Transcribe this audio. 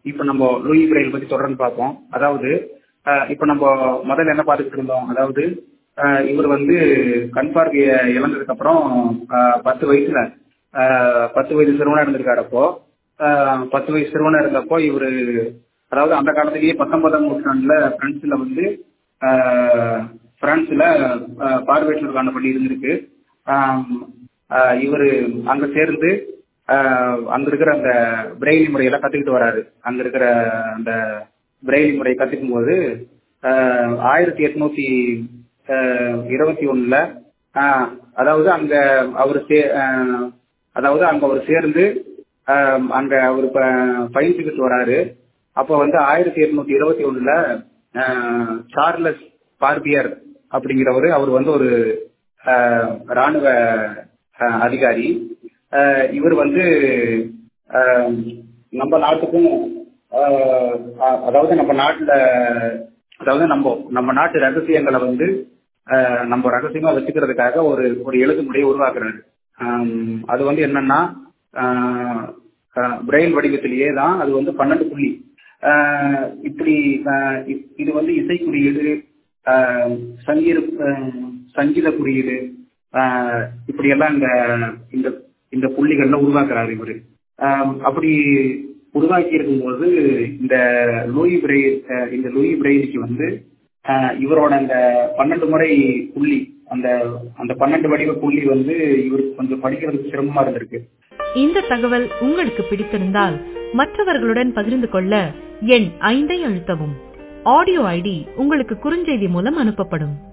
இப்போ நம்ம Louis Braille பத்தி தொடர்ந்து பார்ப்போம் அதாவது அஹ், இப்போ நம்ம முதல்ல என்ன பார்த்துக்கிட்டு இருந்தோம் அதாவது அஹ், இவர் வந்து கண் பார்வையை இழந்ததுக்கு அப்புறம் அஹ், பத்து வயசுல அஹ், பத்து வயசு சிறுவனா இருந்திருக்காரு அப்போ அஹ், பத்து வயசு சிறுவனா இருந்தப்போ இவரு அதாவது அந்த காலத்திலேயே பத்தொன்பதாம் நூற்றாண்டுல பிரான்ஸ்ல வந்து அஹ், பிரான்ஸ்ல அஹ், பார்வையற்றோருக்கான பள்ளி இருந்திருக்கு ஆம், அஹ், இவரு அங்க சேர்ந்து ஆஹ் அங்க இருக்கிற அந்த பிரெய்லி முறையெல்லாம் கத்துக்கிட்டு வராரு அங்க இருக்கிற அந்த பிரெய்லி முறையை கத்துக்கும் போது ஆஹ் ஆயிரத்தி எட்நூத்தி ஆஹ் இருபத்தி ஒண்ணுல ஆஹ் அதாவது அங்க அவர் சே ஆஹ் அதாவது அங்க அவர் சேர்ந்து ஆஹ் அங்க அவர் ப- பயிற்சிக்கிட்டு வராரு அப்போ வந்து ஆயிரத்தி எட்நூத்தி இருபத்தி ஒண்ணுல ஆஹ் சார்லஸ் பார்பியர் அப்படிங்கிறவரு அவர் வந்து ஒரு ஆஹ் ராணுவ ஆஹ் அதிகாரி ஆஹ் இவர் வந்து ஆஹ் நம்ம நாட்டுக்கும் ஆஹ் அ- அதாவது நம்ம நாட்டுல அதாவது நம்ம நம்ம நாட்டு ரகசியங்களை வந்து ஆஹ் நம்ம ரகசியமா வச்சுக்கிறதுக்காக ஒரு ஒரு எழுத்து முறையை உருவாக்குறாரு ஆம், அது வந்து என்னன்னா பிரெயில் வடிவத்திலேயே தான் அது வந்து பன்னெண்டு புள்ளி ஆஹ் இப்படி ஆஹ் இ- இது வந்து இசை குறியீடு ஆஹ் சங்கீத ஆஹ் சங்கீத குறியீடு ஆஹ் இப்படி எல்லாம் இந்த இந்த இந்த புள்ளிகள்ல உருவாக்குறாரு இவரு ஆஹ் அப்படி உருவாக்கி இருக்கும்போது இந்த லூயி பிரெய் ஆஹ் இந்த லூயி பிரெய்லிக்கு வந்து ஆஹ் இவரோட அந்த பன்னெண்டு முறை புள்ளி அந்த அந்த பன்னெண்டு வடிவ புள்ளி வந்து இவருக்கு கொஞ்சம் படிக்கிறதுக்கு சிரமமா இருந்திருக்கு இந்த தகவல் உங்களுக்கு பிடித்திருந்தால் மற்றவர்களுடன் பகிர்ந்து கொள்ள எண் ஐந்தை அழுத்தவும் ஆடியோ ஐடி உங்களுக்கு குறுஞ்செய்தி மூலம் அனுப்பப்படும்